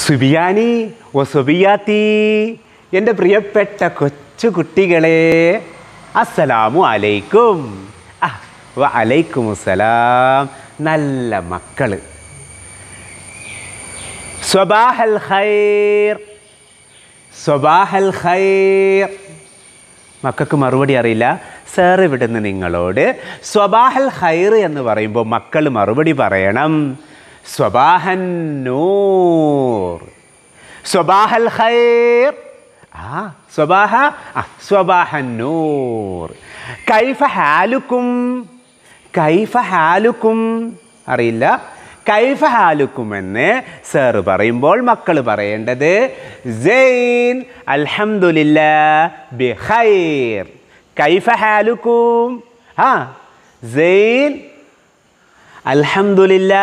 സുബിയാനി ഓ സുബിയാത്തി എൻ്റെ പ്രിയപ്പെട്ട കൊച്ചു കുട്ടികളെ അസ്സലാമു അലൈക്കും ആ വ അലൈക്കും അസ്സലാം നല്ല മക്കള് സ്വബാഹൽ ഖൈർ സ്വബാഹൽ ഖൈർ മക്കൾക്ക് മറുപടി അറിയില്ല സാർ ഇവിടുന്ന് നിങ്ങളോട് സ്വബാഹൽ ഖൈർ എന്ന് പറയുമ്പോൾ മക്കൾ മറുപടി പറയണം സ്വബാഹൻ നൂർ സ്വബാഹൽ ഖൈർ ആ സ്വബാഹ ആ സ്വബാഹൻ നൂർ കൈഫ ഹാലുക്കും കൈഫ ഹാലുക്കും അറിയില്ല കൈഫ ഹാലുക്കും എന്ന് സാറ് പറയുമ്പോൾ മക്കൾ പറയേണ്ടത് സെയിൻ അൽഹംദുലില്ല ബിഖൈർ കൈഫ ഹാലുക്കും ആ സെയിൻ അൽഹംദുലില്ല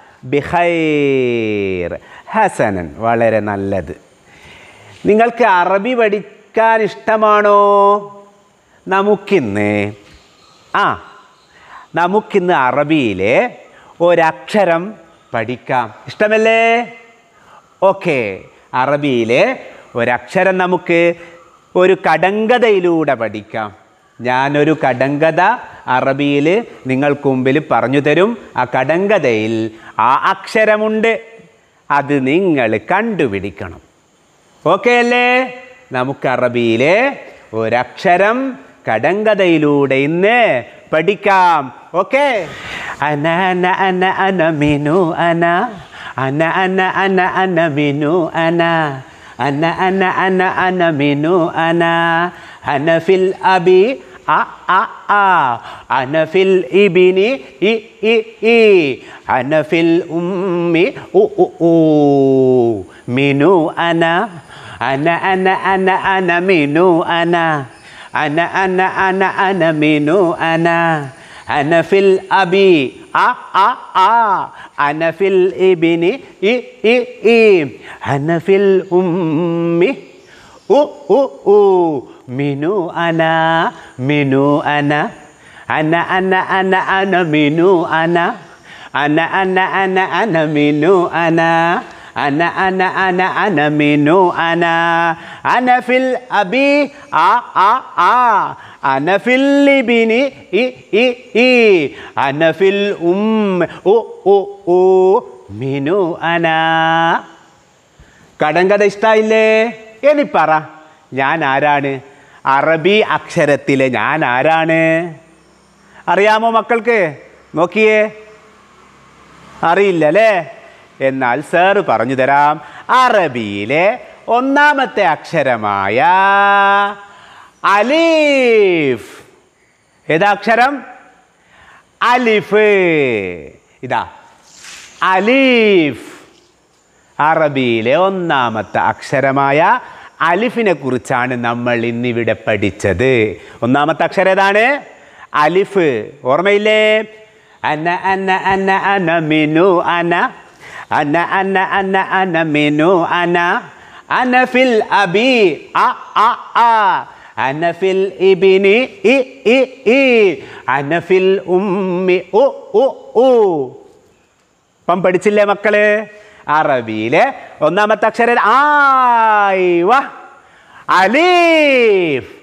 ബിഖൈർ ഹസനൻ വളരെ നല്ലത് നിങ്ങൾക്ക് അറബി പഠിക്കാൻ ഇഷ്ടമാണോ നമുക്കിന്ന് ആ നമുക്കിന്ന് അറബിയിലെ ഒരക്ഷരം പഠിക്കാം ഇഷ്ടമല്ലേ ഓക്കെ അറബിയിലെ ഒരക്ഷരം നമുക്ക് ഒരു കടങ്കഥയിലൂടെ പഠിക്കാം ഞാനൊരു കടങ്കഥ അറബിയിൽ നിങ്ങൾക്ക് മുമ്പിൽ പറഞ്ഞു തരും ആ കടങ്കഥയിൽ ആ അക്ഷരമുണ്ട് അത് നിങ്ങൾ കണ്ടുപിടിക്കണം ഓക്കെ അല്ലേ നമുക്ക് അറബിയിലെ ഒരക്ഷരം കടങ്കഥയിലൂടെ ഇന്ന് പഠിക്കാം ഓക്കെ അന അന അന അന മിനു അന അന അന അന അന മിനു അന അന അന അന അന മിനു അന അന ഫിൽ അബി അ അ ആ അന ഫിൽ ഇബിനി ഇ ഇ ഇ അന ഫിൽ ഉമ്മി ഉ ഉ ഉ മിനു അന അന അന അന അന മിനു അന أنا أنا أنا أنا منو أنا أنا في الأبي أ أ أ أنا في الابن إ إ إ أنا في الأم أو أو أو منو أنا منو أنا أنا أنا أنا أنا منو أنا أنا أنا أنا أنا منو أنا أنا أنا أنا أنا منو أنا أنا في الأبي آ آ آ أنا في الابن إي إي إي أنا في الأم أو أو أو منو أنا കടങ്കഥ ഇഷ്ടമായില്ലേ ഇനി പറ ഞാൻ ആരാണ് അറബി അക്ഷരത്തിലെ ഞാൻ ആരാണ് അറിയാമോ മക്കൾക്ക് നോക്കിയേ അറിയില്ല അല്ലേ എന്നാൽ സാറ് പറഞ്ഞു തരാം അറബിയിലെ ഒന്നാമത്തെ അക്ഷരമായ അലീഫ് ഏതാ അക്ഷരം അലിഫ് ഇതാ അലീഫ് അറബിയിലെ ഒന്നാമത്തെ അക്ഷരമായ അലിഫിനെ കുറിച്ചാണ് നമ്മൾ ഇന്നിവിടെ പഠിച്ചത് ഒന്നാമത്തെ അക്ഷരം ഏതാണ് അലിഫ് ഓർമ്മയില്ലേ അന അന അന അന മിനു അന അന അന അന അന മിനു അന അന ഫിൽ അബി അ അ ആ അന ഫിൽ ഇബിനി ഇ ഇ ഇ അന ഫിൽ ഉമ്മി ഉ ഉ ഉ ഇപ്പം പഠിച്ചില്ലേ മക്കള് അറബിയിലെ ഒന്നാമത്തെ അക്ഷരം ആയി വാ അലീഫ്